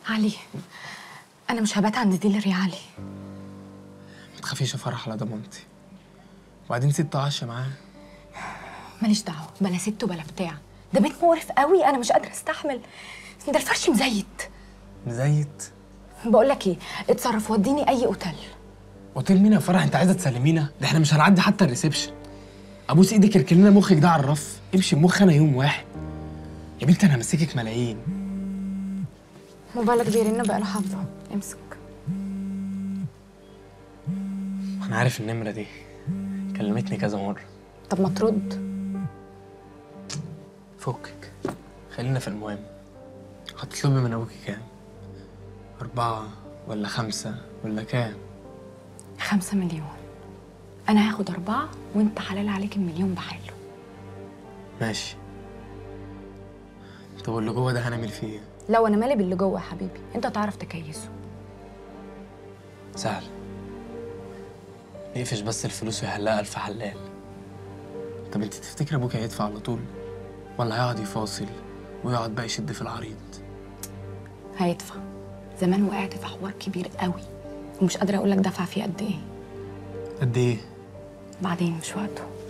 علي انا مش هبات عند ديلر يا علي ما تخافيش يا فرح على ضمانتي وبعدين ست عشا معاه ماليش دعوه بلا ست وبلا بتاع ده بيت مقرف قوي انا مش قادره استحمل ده الفرش مزيت مزيت بقول لك ايه اتصرف وديني اي اوتيل اوتيل مين يا فرح انت عايزه تسلمينا ده احنا مش هنعدي حتى الريسبشن ابوس ايدك اركن لنا مخك ده على الرف امشي بمخ انا يوم واحد يا بنتي انا همسكك ملايين موبايلك بيرن بقى له حافظه امسك انا عارف النمره دي كلمتني كذا مره طب ما ترد فكك خلينا في المهم هتطلبي من ابوكي كام أربعة ولا خمسة ولا كام خمسة مليون انا هاخد اربعة وانت حلال عليك المليون بحاله ماشي طب واللي جوه ده هنعمل فيه ايه لو انا مالي باللي جوه يا حبيبي انت تعرف تكيسه سهل نقفش بس الفلوس ويحلها ألف حلال طب انت تفتكر ابوك هيدفع على طول ولا هيقعد يفاصل ويقعد بقى يشد في العريض هيدفع زمان وقعت في حوار كبير قوي ومش قادره اقول لك دفع فيه قد ايه قد ايه بعدين مش وقته